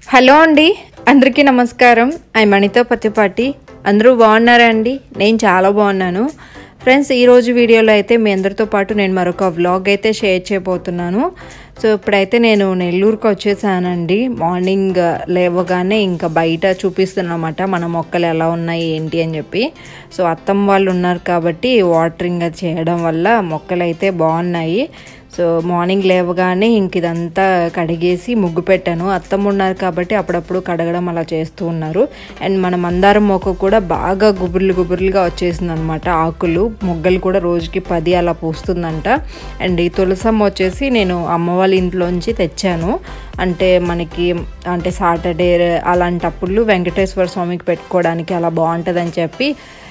Hello అండి అందరికీ నమస్కారం ఐ మణితో పత్తిపాటి అందరూ బాగున్నారా అండి నేను చాలా బాగున్నాను ఫ్రెండ్స్ ఈరోజు వీడియోలో అయితే మీ అందరితో పాటు నేను మరొక వ్లాగ్ అయితే షేర్ చేయబోతున్నాను సో ఇప్పుడైతే నేను నెల్లూరుకి వచ్చేసానండి మార్నింగ్ లేవగానే ఇంకా బయట చూపిస్తున్నమాట మన మొక్కలు ఎలా ఉన్నాయి ఏంటి అని చెప్పి సో అత్తమ్మ వాళ్ళు ఉన్నారు కాబట్టి వాటరింగ్ అది చేయడం వల్ల మొక్కలు అయితే బాగున్నాయి సో మార్నింగ్ లేవగానే ఇంక ఇదంతా కడిగేసి ముగ్గు పెట్టాను అత్తమ్మ ఉన్నారు కాబట్టి అప్పుడప్పుడు కడగడం అలా చేస్తూ ఉన్నారు అండ్ మన మందారం మొక్క కూడా బాగా గుబుర్లు గుబుర్లుగా వచ్చేసింది అనమాట ఆకులు మొగ్గలు కూడా రోజుకి పది అలా పూస్తుందంట అండ్ ఈ తులసమ్మ వచ్చేసి నేను అమ్మ వాళ్ళ ఇంట్లోంచి తెచ్చాను అంటే మనకి అంటే సాటర్డే అలాంటప్పుడు వెంకటేశ్వర స్వామికి పెట్టుకోవడానికి అలా బాగుంటుందని చెప్పి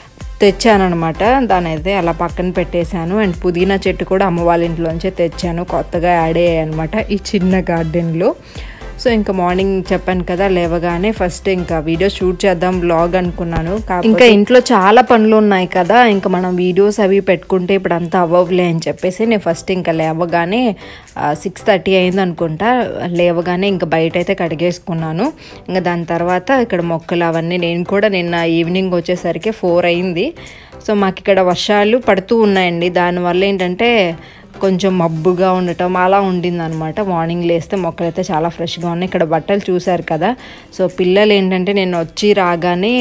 తెచ్చానమాట దాని అయితే అలా పక్కన పెట్టేశాను అండ్ పుదీనా చెట్టు కూడా అమ్మ వాళ్ళ ఇంట్లోంచే తెచ్చాను కొత్తగా యాడ్ అయ్యాయి అనమాట ఈ చిన్న గార్డెన్లో సో ఇంకా మార్నింగ్ చెప్పాను కదా లేవగానే ఫస్ట్ ఇంకా వీడియో షూట్ చేద్దాం బ్లాగ్ అనుకున్నాను ఇంకా ఇంట్లో చాలా పనులు ఉన్నాయి కదా ఇంకా మనం వీడియోస్ అవి పెట్టుకుంటే ఇప్పుడు అంతా అవ్వవులే అని చెప్పేసి నేను ఫస్ట్ ఇంకా లేవగానే సిక్స్ థర్టీ అయింది అనుకుంటా లేవగానే ఇంకా బయట అయితే కడిగేసుకున్నాను ఇంకా దాని తర్వాత ఇక్కడ మొక్కలు అవన్నీ నేను కూడా నిన్న ఈవినింగ్ వచ్చేసరికి ఫోర్ అయింది సో మాకు ఇక్కడ వర్షాలు పడుతూ ఉన్నాయండి దానివల్ల ఏంటంటే కొంచెం మబ్బుగా ఉండటం అలా ఉండింది అనమాట మార్నింగ్ లేస్తే మొక్కలు అయితే చాలా ఫ్రెష్గా ఉన్నాయి ఇక్కడ బట్టలు చూశారు కదా సో పిల్లలు ఏంటంటే నేను వచ్చి రాగానే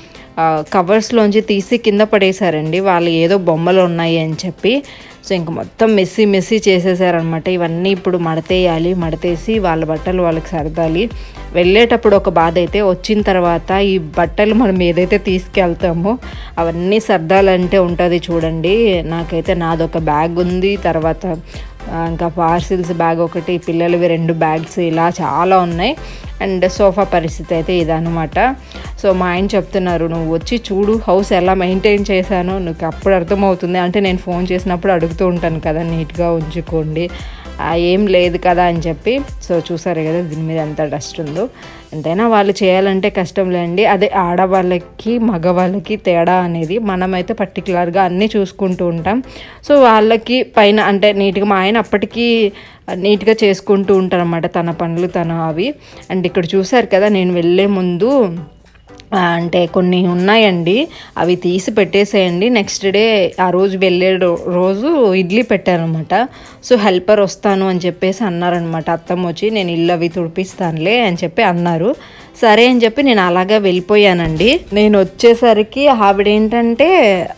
కవర్స్లోంచి తీసి కింద పడేశారండి వాళ్ళు ఏదో బొమ్మలు ఉన్నాయి అని చెప్పి సో ఇంక మొత్తం మెస్సీ మెస్సీ చేసేసారనమాట ఇవన్నీ ఇప్పుడు మడతేయాలి మడతేసి వాళ్ళ బట్టలు వాళ్ళకి సర్దాలి వెళ్ళేటప్పుడు ఒక బాధ అయితే వచ్చిన తర్వాత ఈ బట్టలు మనం ఏదైతే తీసుకెళ్తామో అవన్నీ సర్దాలంటే ఉంటుంది చూడండి నాకైతే నాదొక బ్యాగ్ ఉంది తర్వాత ఇంకా పార్సిల్స్ బ్యాగ్ ఒకటి పిల్లలవి రెండు బ్యాగ్స్ ఇలా చాలా ఉన్నాయి అండ్ సోఫా పరిస్థితి అయితే ఇదనమాట సో మా ఆయన చెప్తున్నారు నువ్వు వచ్చి చూడు హౌస్ ఎలా మెయింటైన్ చేశానో నీకు అప్పుడు అర్థమవుతుంది అంటే నేను ఫోన్ చేసినప్పుడు అడుగుతూ ఉంటాను కదా నీట్గా ఉంచుకోండి ఏం లేదు కదా అని చెప్పి సో చూసారు కదా దీని మీద ఎంత డస్ట్ ఉందో ఎంతైనా వాళ్ళు చేయాలంటే కష్టం లేండి అదే ఆడవాళ్ళకి మగవాళ్ళకి తేడా అనేది మనమైతే పర్టికులర్గా అన్నీ చూసుకుంటూ ఉంటాం సో వాళ్ళకి పైన అంటే నీట్గా మా ఆయన అప్పటికీ నీట్గా చేసుకుంటూ ఉంటారన్నమాట తన పనులు తన అవి అండ్ ఇక్కడ చూసారు కదా నేను వెళ్ళే ముందు అంటే కొన్ని ఉన్నాయండి అవి తీసి పెట్టేసేయండి నెక్స్ట్ డే ఆ రోజు వెళ్ళే రోజు ఇడ్లీ పెట్టారనమాట సో హెల్పర్ వస్తాను అని చెప్పేసి అన్నారనమాట అత్తమ్మ వచ్చి నేను ఇల్లు అవి తుడిపిస్తానులే అని చెప్పి అన్నారు సరే అని చెప్పి నేను అలాగే వెళ్ళిపోయానండి నేను వచ్చేసరికి ఆవిడ ఏంటంటే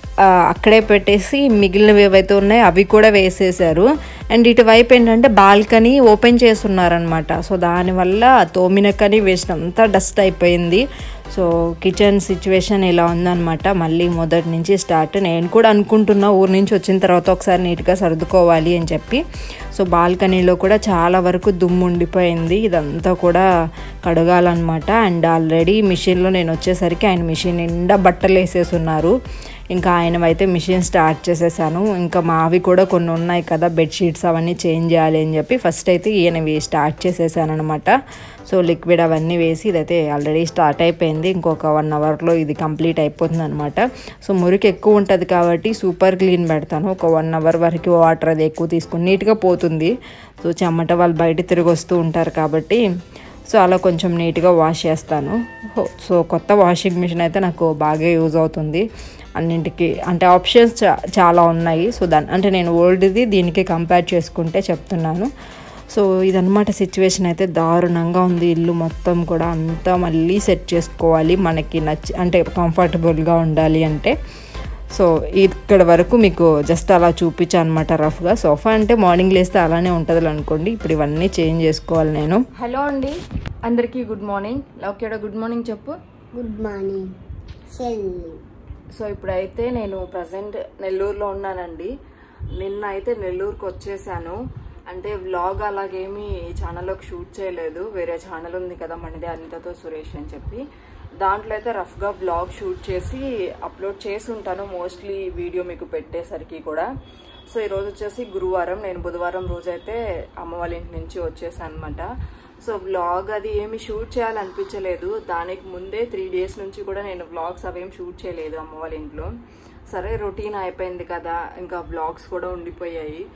అక్కడే పెట్టేసి మిగిలినవి ఏవైతే ఉన్నాయో అవి కూడా వేసేసారు అండ్ ఇటువైపు ఏంటంటే బాల్కనీ ఓపెన్ చేస్తున్నారనమాట సో దానివల్ల తోమినకని వేసినంత డస్ట్ అయిపోయింది సో కిచెన్ సిచ్యువేషన్ ఇలా ఉందన్నమాట మళ్ళీ మొదటి నుంచి స్టార్ట్ నేను కూడా అనుకుంటున్నా ఊరు నుంచి వచ్చిన తర్వాత ఒకసారి నీట్గా సర్దుకోవాలి అని చెప్పి సో బాల్కనీలో కూడా చాలా వరకు దుమ్ము ఉండిపోయింది ఇదంతా కూడా కడగాలన్నమాట అండ్ ఆల్రెడీ మిషన్లో నేను వచ్చేసరికి ఆయన మిషన్ నిండా బట్టలు వేసేసి ఉన్నారు ఇంకా ఆయనవైతే మిషన్ స్టార్ట్ చేసేసాను ఇంకా మావి కూడా కొన్ని ఉన్నాయి కదా బెడ్షీట్స్ అవన్నీ చేంజ్ చేయాలి అని చెప్పి ఫస్ట్ అయితే ఈయనవి స్టార్ట్ చేసేసాను అనమాట సో లిక్విడ్ అవన్నీ వేసి ఇదైతే ఆల్రెడీ స్టార్ట్ అయిపోయింది ఇంకొక వన్ అవర్లో ఇది కంప్లీట్ అయిపోతుంది అనమాట సో మురికి ఎక్కువ ఉంటుంది కాబట్టి సూపర్ క్లీన్ పెడతాను ఒక వన్ అవర్ వరకు వాటర్ అది ఎక్కువ తీసుకుని నీట్గా పోతుంది సో చెమట వాళ్ళు బయట తిరిగి వస్తూ ఉంటారు కాబట్టి సో అలా కొంచెం నీట్గా వాష్ చేస్తాను సో కొత్త వాషింగ్ మిషన్ అయితే నాకు బాగా యూజ్ అవుతుంది అన్నింటికి అంటే ఆప్షన్స్ చా చాలా ఉన్నాయి సో దాని అంటే నేను ఓల్డ్ది దీనికి కంపేర్ చేసుకుంటే చెప్తున్నాను సో ఇదనమాట సిచ్యువేషన్ అయితే దారుణంగా ఉంది ఇల్లు మొత్తం కూడా అంతా మళ్ళీ సెట్ చేసుకోవాలి మనకి నచ్చి అంటే కంఫర్టబుల్గా ఉండాలి అంటే సో ఇక్కడ వరకు మీకు జస్ట్ అలా చూపించాను అనమాట రఫ్గా సోఫా అంటే మార్నింగ్ లేస్తే అలానే ఉంటుంది అనుకోండి ఇప్పుడు ఇవన్నీ చేంజ్ చేసుకోవాలి నేను హలో అండి అందరికీ గుడ్ మార్నింగ్ లౌక్యడ గుడ్ మార్నింగ్ చెప్పు గుడ్ మార్నింగ్ చెల్లి సో ఇప్పుడైతే నేను ప్రజెంట్ నెల్లూరులో ఉన్నానండి నిన్న అయితే నెల్లూరుకి వచ్చేసాను అంటే వ్లాగ్ అలాగేమీ ఈ ఛానల్లోకి షూట్ చేయలేదు వేరే ఛానల్ ఉంది కదా మనదే అనితతో సురేష్ అని చెప్పి దాంట్లో అయితే రఫ్గా బ్లాగ్ షూట్ చేసి అప్లోడ్ చేసి ఉంటాను మోస్ట్లీ వీడియో మీకు పెట్టేసరికి కూడా సో ఈరోజు వచ్చేసి గురువారం నేను బుధవారం రోజు అయితే అమ్మ వాళ్ళ ఇంటి నుంచి వచ్చేసాను అనమాట సో వ్లాగ్ అది ఏమి షూట్ చేయాలనిపించలేదు దానికి ముందే త్రీ డేస్ నుంచి కూడా నేను వ్లాగ్స్ అవేం షూట్ చేయలేదు అమ్మ వాళ్ళ ఇంట్లో సరే రొటీన్ అయిపోయింది కదా ఇంకా వ్లాగ్స్ కూడా ఉండిపోయాయి సో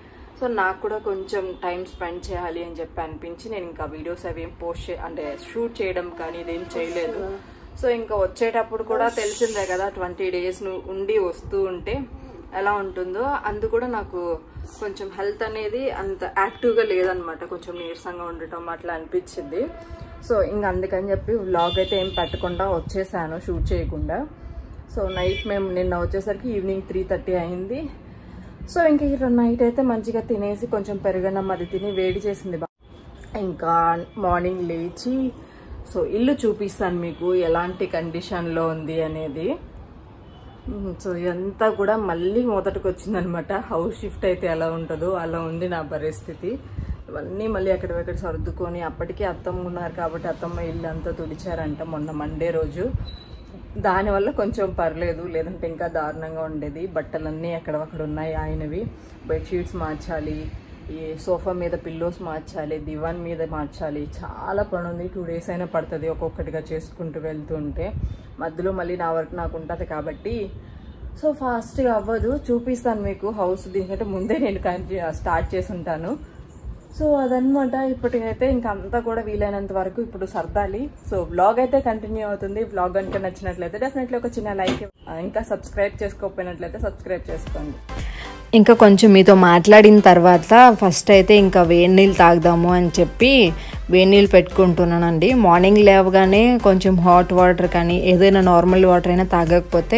సో నాకు కూడా కొంచెం టైం స్పెండ్ చేయాలి అని చెప్పి అనిపించి నేను ఇంకా వీడియోస్ అవి ఏం పోస్ట్ చే అంటే షూట్ చేయడం కానీ ఇదేం చేయలేదు సో ఇంకా వచ్చేటప్పుడు కూడా తెలిసిందే కదా ట్వంటీ డేస్ ఉండి వస్తూ ఉంటే ఎలా ఉంటుందో అందు కూడా నాకు కొంచెం హెల్త్ అనేది అంత యాక్టివ్గా లేదనమాట కొంచెం నీరసంగా ఉండటం అట్లా అనిపించింది సో ఇంక అందుకని చెప్పి వ్లాగ్ అయితే ఏం పెట్టకుండా వచ్చేసాను షూట్ చేయకుండా సో నైట్ మేము నిన్న వచ్చేసరికి ఈవినింగ్ త్రీ థర్టీ అయింది సో ఇంకా ఈ నైట్ అయితే మంచిగా తినేసి కొంచెం పెరుగన్నం అది తిని వేడి చేసింది బా ఇంకా మార్నింగ్ లేచి సో ఇల్లు చూపిస్తాను మీకు ఎలాంటి కండిషన్లో ఉంది అనేది మ్మ్. సో ఇదంతా కూడా మళ్ళీ మొదటికి వచ్చిందనమాట హౌస్ షిఫ్ట్ అయితే ఎలా ఉంటుందో అలా ఉంది నా పరిస్థితి ఇవన్నీ మళ్ళీ ఎక్కడివెక్కడ సర్దుకొని అప్పటికే అత్తమ్మ ఉన్నారు కాబట్టి అత్తమ్మ ఇల్లు అంతా తుడిచారంట మొన్న మండే రోజు దానివల్ల కొంచెం పర్లేదు లేదంటే ఇంకా దారుణంగా ఉండేది బట్టలన్నీ ఎక్కడవక్కడ ఉన్నాయి ఆయనవి బెడ్షీట్స్ మార్చాలి ఈ సోఫా మీద పిల్లోస్ మార్చాలి దివాన్ మీద మార్చాలి చాలా పని ఉంది టూ డేస్ అయినా పడుతుంది ఒక్కొక్కటిగా చేసుకుంటూ వెళ్తుంటే మధ్యలో మళ్ళీ నా వర్క్ నాకు ఉంటుంది కాబట్టి సో ఫాస్ట్గా అవ్వదు చూపిస్తాను మీకు హౌస్ దీనికంటే ముందే నేను కంటి- స్టార్ట్ చేసి ఉంటాను సో అదనమాట ఇప్పటికైతే ఇంకా అంతా కూడా వీలైనంత వరకు ఇప్పుడు సర్దాలి సో బ్లాగ్ అయితే కంటిన్యూ అవుతుంది బ్లాగ్ కనుక నచ్చినట్లయితే డెఫినెట్లీ ఒక చిన్న లైక్ ఇంకా సబ్స్క్రైబ్ చేసుకోకపోయినట్లయితే సబ్స్క్రైబ్ చేసుకోండి ఇంకా కొంచెం మీతో మాట్లాడిన తర్వాత ఫస్ట్ అయితే ఇంకా వేడి నీళ్ళు తాగుదాము అని చెప్పి వేడి నీళ్ళు పెట్టుకుంటున్నానండి మార్నింగ్ లేవగానే కొంచెం హాట్ వాటర్ కానీ ఏదైనా నార్మల్ వాటర్ అయినా తాగకపోతే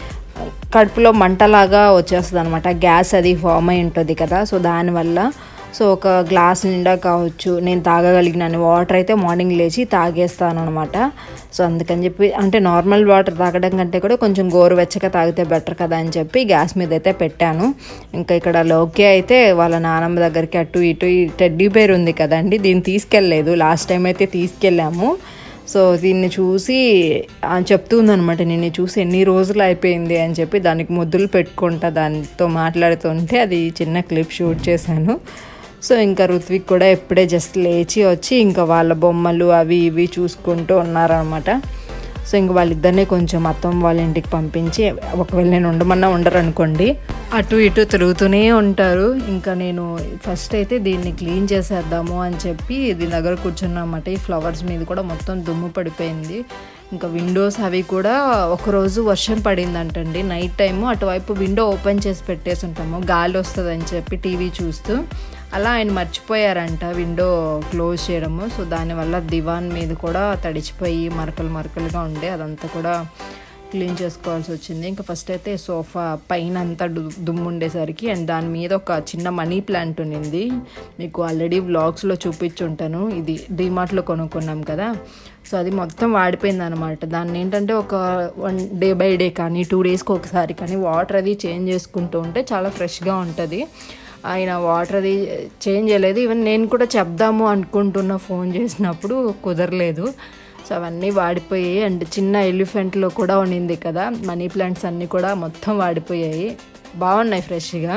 కడుపులో మంటలాగా వచ్చేస్తుంది అనమాట గ్యాస్ అది ఫామ్ అయి ఉంటుంది కదా సో దానివల్ల సో ఒక గ్లాస్ నిండా కావచ్చు నేను తాగగలిగినాను వాటర్ అయితే మార్నింగ్ లేచి తాగేస్తాను అనమాట సో అందుకని చెప్పి అంటే నార్మల్ వాటర్ తాగడం కంటే కూడా కొంచెం గోరువెచ్చగా తాగితే బెటర్ కదా అని చెప్పి గ్యాస్ మీద అయితే పెట్టాను ఇంకా ఇక్కడ లోకే అయితే వాళ్ళ నానమ్మ దగ్గరికి అటు ఇటు ఈ టెడ్డీ బేర్ ఉంది కదండి దీన్ని తీసుకెళ్ళలేదు లాస్ట్ టైం అయితే తీసుకెళ్ళాము సో దీన్ని చూసి ఆ చెప్తుందనమాట నిన్ను చూసి ఎన్ని రోజులు అయిపోయింది అని చెప్పి దానికి ముద్దులు పెట్టుకుంటా దానితో మాట్లాడుతుంటే అది చిన్న క్లిప్ షూట్ చేశాను సో ఇంకా ఋత్విక్ కూడా ఎప్పుడే జస్ట్ లేచి వచ్చి ఇంకా వాళ్ళ బొమ్మలు అవి ఇవి చూసుకుంటూ ఉన్నారనమాట సో ఇంక వాళ్ళిద్దరిని కొంచెం అత్తం వాళ్ళ ఇంటికి పంపించి ఒకవేళ నేను ఉండమన్నా ఉండరు అనుకోండి అటు ఇటు తిరుగుతూనే ఉంటారు ఇంకా నేను ఫస్ట్ అయితే దీన్ని క్లీన్ చేసేద్దాము అని చెప్పి దీని దగ్గర కూర్చున్నమాట ఈ ఫ్లవర్స్ మీద కూడా మొత్తం దుమ్ము పడిపోయింది ఇంకా విండోస్ అవి కూడా ఒకరోజు వర్షం పడిందంటండి నైట్ టైము అటువైపు విండో ఓపెన్ చేసి పెట్టేసి ఉంటాము గాలి వస్తుందని చెప్పి టీవీ చూస్తూ అలా ఆయన మర్చిపోయారంట విండో క్లోజ్ చేయడము సో దానివల్ల దివాన్ మీద కూడా తడిచిపోయి మరకలు మరకలుగా ఉండే అదంతా కూడా క్లీన్ చేసుకోవాల్సి వచ్చింది ఇంకా ఫస్ట్ అయితే సోఫా పైన అంతా దు- దుమ్ము ఉండేసరికి అండ్ దాని మీద ఒక చిన్న మనీ ప్లాంట్ ఉన్నింది మీకు ఆల్రెడీ వ్లాగ్స్లో చూపించుంటాను ఇది డిమార్ట్లో కొనుక్కున్నాం కదా సో అది మొత్తం వాడిపోయింది అనమాట దాన్ని ఏంటంటే ఒక వన్ డే బై డే కానీ టూ డేస్కి ఒకసారి కానీ వాటర్ అది చేంజ్ చేసుకుంటూ ఉంటే చాలా ఫ్రెష్గా ఉంటుంది ఆయన వాటర్ అది చేంజ్ చేయలేదు ఈవెన్ నేను కూడా చెప్దాము అనుకుంటున్న ఫోన్ చేసినప్పుడు కుదరలేదు సో అవన్నీ వాడిపోయాయి అండ్ చిన్న ఎలిఫెంట్లో కూడా ఉండింది కదా మనీ ప్లాంట్స్ అన్నీ కూడా మొత్తం వాడిపోయాయి బాగున్నాయి ఫ్రెష్గా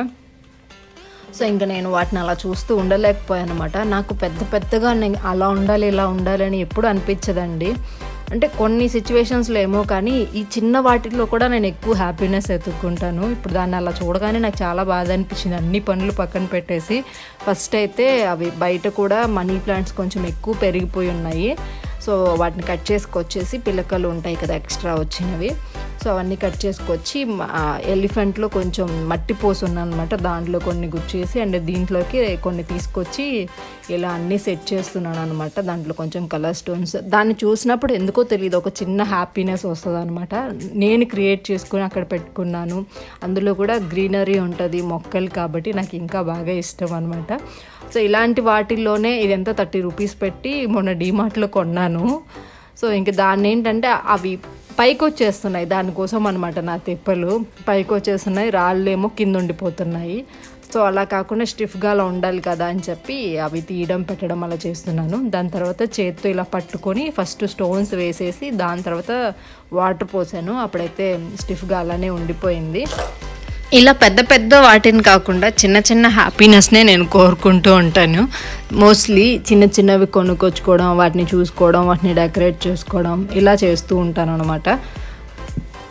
సో ఇంకా నేను వాటిని అలా చూస్తూ ఉండలేకపోయాను అనమాట నాకు పెద్ద పెద్దగా నేను అలా ఉండాలి ఇలా ఉండాలి అని ఎప్పుడు అనిపించదండి అంటే కొన్ని సిచ్యువేషన్స్లో ఏమో కానీ ఈ చిన్న వాటిల్లో కూడా నేను ఎక్కువ హ్యాపీనెస్ ఎత్తుక్కుంటాను ఇప్పుడు దాన్ని అలా చూడగానే నాకు చాలా బాధ అనిపించింది అన్ని పనులు పక్కన పెట్టేసి ఫస్ట్ అయితే అవి బయట కూడా మనీ ప్లాంట్స్ కొంచెం ఎక్కువ పెరిగిపోయి ఉన్నాయి సో వాటిని కట్ చేసుకొచ్చేసి పిలకలు ఉంటాయి కదా ఎక్స్ట్రా వచ్చినవి సో అవన్నీ కట్ చేసుకొచ్చి ఎలిఫెంట్లో కొంచెం మట్టి పోసున్నా అనమాట దాంట్లో కొన్ని గుచ్చేసి అండ్ దీంట్లోకి కొన్ని తీసుకొచ్చి ఇలా అన్నీ సెట్ చేస్తున్నాను అనమాట దాంట్లో కొంచెం కలర్ స్టోన్స్ దాన్ని చూసినప్పుడు ఎందుకో తెలియదు ఒక చిన్న హ్యాపీనెస్ వస్తుంది అనమాట నేను క్రియేట్ చేసుకుని అక్కడ పెట్టుకున్నాను అందులో కూడా గ్రీనరీ ఉంటుంది మొక్కలు కాబట్టి నాకు ఇంకా బాగా ఇష్టం అనమాట సో ఇలాంటి వాటిల్లోనే ఇదంతా థర్టీ రూపీస్ పెట్టి మొన్న డీమార్ట్లో కొన్నాను సో ఇంక దాన్ని ఏంటంటే అవి పైకి వచ్చేస్తున్నాయి దానికోసం అనమాట నా తెప్పలు పైకి వచ్చేస్తున్నాయి రాళ్ళేమో కింద ఉండిపోతున్నాయి సో అలా కాకుండా స్టిఫ్గా అలా ఉండాలి కదా అని చెప్పి అవి తీయడం పెట్టడం అలా చేస్తున్నాను దాని తర్వాత చేత్తో ఇలా పట్టుకొని ఫస్ట్ స్టోన్స్ వేసేసి దాని తర్వాత వాటర్ పోసాను అప్పుడైతే స్టిఫ్గా అలానే ఉండిపోయింది ఇలా పెద్ద పెద్ద వాటిని కాకుండా చిన్న చిన్న హ్యాపీనెస్నే నేను కోరుకుంటూ ఉంటాను మోస్ట్లీ చిన్న చిన్నవి కొనుక్కొచ్చుకోవడం వాటిని చూసుకోవడం వాటిని డెకరేట్ చేసుకోవడం ఇలా చేస్తూ ఉంటాను అనమాట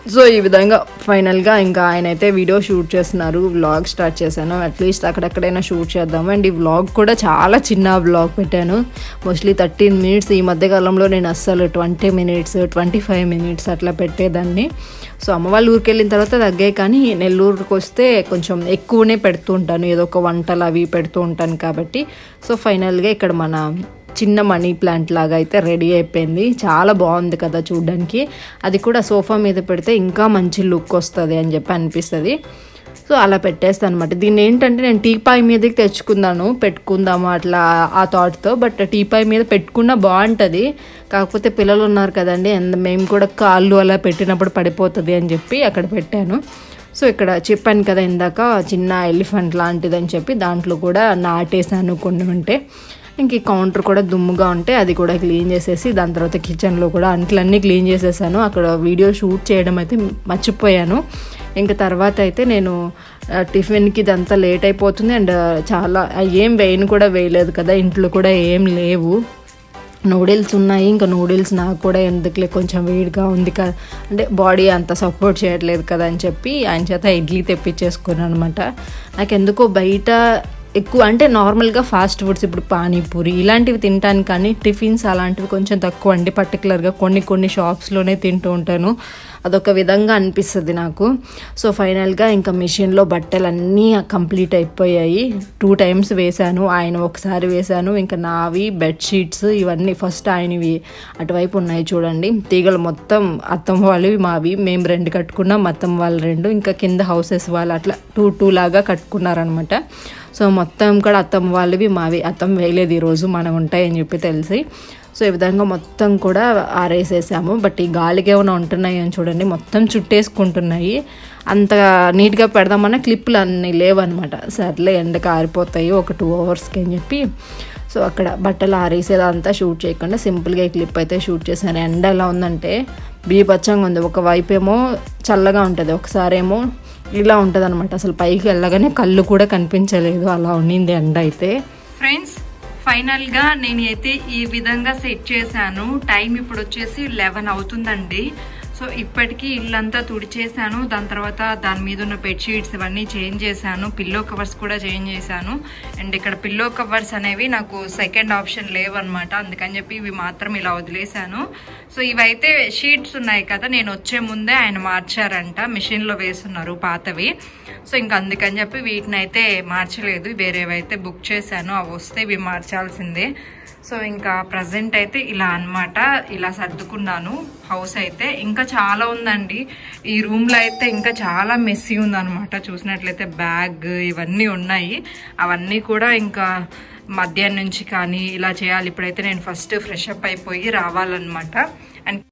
సో ఈ విధంగా ఫైనల్గా ఇంకా ఆయన అయితే వీడియో షూట్ చేస్తున్నారు వ్లాగ్ స్టార్ట్ చేశాను అట్లీస్ట్ అక్కడెక్కడైనా షూట్ చేద్దాము అండ్ ఈ వ్లాగ్ కూడా చాలా చిన్న వ్లాగ్ పెట్టాను మోస్ట్లీ థర్టీన్ మినిట్స్ ఈ మధ్య కాలంలో నేను అస్సలు twenty minutes twenty five minutes అట్లా పెట్టేదాన్ని సో అమ్మ వాళ్ళ ఊరికి వెళ్ళిన తర్వాత తగ్గాయి కానీ నెల్లూరుకి వస్తే కొంచెం ఎక్కువనే పెడుతూ ఉంటాను ఏదో ఒక వంటలు అవి పెడుతూ ఉంటాను కాబట్టి సో ఫైనల్గా ఇక్కడ మన చిన్న మనీ ప్లాంట్ లాగా అయితే రెడీ అయిపోయింది చాలా బాగుంది కదా చూడడానికి అది కూడా సోఫా మీద పెడితే ఇంకా మంచి లుక్ వస్తుంది అని చెప్పి అనిపిస్తుంది సో అలా పెట్టేస్తాను అనమాట దీన్ని ఏంటంటే నేను టీపాయ్ మీదకి తెచ్చుకుందాను పెట్టుకుందాము అట్లా ఆ థాట్తో బట్ టీపాయ్ మీద పెట్టుకున్నా బాగుంటుంది కాకపోతే పిల్లలు ఉన్నారు కదండి అండ్ మేము కూడా కాళ్ళు అలా పెట్టినప్పుడు పడిపోతుంది అని చెప్పి అక్కడ పెట్టాను సో ఇక్కడ చెప్పాను కదా ఇందాక చిన్న ఎలిఫెంట్ లాంటిది అని చెప్పి దాంట్లో కూడా నాటేసాను కొన్ని ఉంటే ఇంక ఈ కౌంటర్ కూడా దుమ్ముగా ఉంటే అది కూడా క్లీన్ చేసేసి దాని తర్వాత కిచెన్లో కూడా అంట్లన్నీ క్లీన్ చేసేసాను అక్కడ వీడియో షూట్ చేయడం అయితే మర్చిపోయాను ఇంకా తర్వాత అయితే నేను ఆ, టిఫిన్కి ఇదంతా లేట్ అయిపోతుంది అండ్ చాలా ఏం వేయను కూడా వేయలేదు కదా ఇంట్లో కూడా ఏం లేవు నూడిల్స్ ఉన్నాయి ఇంకా నూడిల్స్ నాకు కూడా ఎందుకులే కొంచెం వేడిగా ఉంది కదా అంటే బాడీ అంత సపోర్ట్ చేయట్లేదు కదా అని చెప్పి ఆయన చేత ఇడ్లీ తెప్పించేసుకున్నాను అనమాట నాకు ఎందుకో బయట ఎక్కువ అంటే నార్మల్గా ఫాస్ట్ ఫుడ్స్ ఇప్పుడు పానీపూరి ఇలాంటివి తింటాను కానీ టిఫిన్స్ అలాంటివి కొంచెం తక్కువ అండి పర్టికులర్గా కొన్ని కొన్ని షాప్స్లోనే తింటూ ఉంటాను అదొక విధంగా అనిపిస్తుంది నాకు సో ఫైనల్గా ఇంకా మిషన్లో బట్టలు అన్నీ కంప్లీట్ అయిపోయాయి టూ టైమ్స్ వేశాను ఆయన ఒకసారి వేశాను ఇంకా నావి బెడ్షీట్స్ ఇవన్నీ ఫస్ట్ ఆయనవి అటువైపు ఉన్నాయి చూడండి తీగలు మొత్తం అత్తమ్మ వాళ్ళవి మావి మేము రెండు కట్టుకున్నాం అత్తమ్మ వాళ్ళు రెండు ఇంకా కింద హౌసెస్ వాళ్ళు అట్లా టూ టూ లాగా కట్టుకున్నారనమాట సో మొత్తం కూడా అత్తమ్మ వాళ్ళవి మావి అత్తమ్మ వేయలేదు ఈరోజు మనం ఉంటాయని చెప్పి తెలిసి సో ఈ విధంగా మొత్తం కూడా ఆరేసేసాము బట్ ఈ గాలికి ఏమైనా ఉంటున్నాయి అని చూడండి మొత్తం చుట్టేసుకుంటున్నాయి అంత నీట్గా పెడదామన్నా క్లిప్పులు అన్నీ లేవన్నమాట సర్లే ఎండకు ఆరిపోతాయి ఒక టూ అవర్స్కి అని చెప్పి సో అక్కడ బట్టలు ఆరేసేదంతా షూట్ చేయకుండా సింపుల్గా ఈ క్లిప్ అయితే షూట్ చేశాను ఎండ ఎలా ఉందంటే బీభత్సంగా ఉంది ఒక వైపు ఏమో చల్లగా ఉంటుంది ఒకసారి ఏమో ఇలా ఉంటుంది అనమాట అసలు పైకి వెళ్ళగానే కళ్ళు కూడా కనిపించలేదు అలా ఉండింది ఎండ అయితే ఫ్రెండ్స్ ఫైనల్ గా నేను అయితే ఈ విధంగా సెట్ చేశాను టైం ఇప్పుడు వచ్చేసి లెవెన్ అవుతుందండి సో ఇప్పటికీ ఇల్లంతా తుడిచేసాను దాని తర్వాత దాని మీద ఉన్న బెడ్షీట్స్ ఇవన్నీ చేంజ్ చేశాను పిల్లో కవర్స్ కూడా చేంజ్ చేశాను అండ్ ఇక్కడ పిల్లో కవర్స్ అనేవి నాకు సెకండ్ ఆప్షన్ లేవన్నమాట అందుకని చెప్పి ఇవి మాత్రం ఇలా వదిలేశాను సో ఇవైతే షీట్స్ ఉన్నాయి కదా నేను వచ్చే ముందే ఆయన మార్చారంట మిషన్లో వేస్తున్నారు పాతవి సో ఇంకా అందుకని చెప్పి వీటిని అయితే మార్చలేదు వేరేవైతే బుక్ చేశాను అవి వస్తే ఇవి మార్చాల్సిందే సో ఇంకా ప్రజెంట్ అయితే ఇలా అన్నమాట ఇలా సర్దుకున్నాను హౌస్ అయితే ఇంకా చాలా ఉందండి ఈ రూమ్లో అయితే ఇంకా చాలా మెస్సీ ఉందన్నమాట చూసినట్లయితే బ్యాగ్ ఇవన్నీ ఉన్నాయి అవన్నీ కూడా ఇంకా మధ్యాహ్నం నుంచి కానీ ఇలా చేయాలి ఇప్పుడైతే నేను ఫస్ట్ ఫ్రెష్ అప్ అయిపోయి రావాలన్నమాట అండ్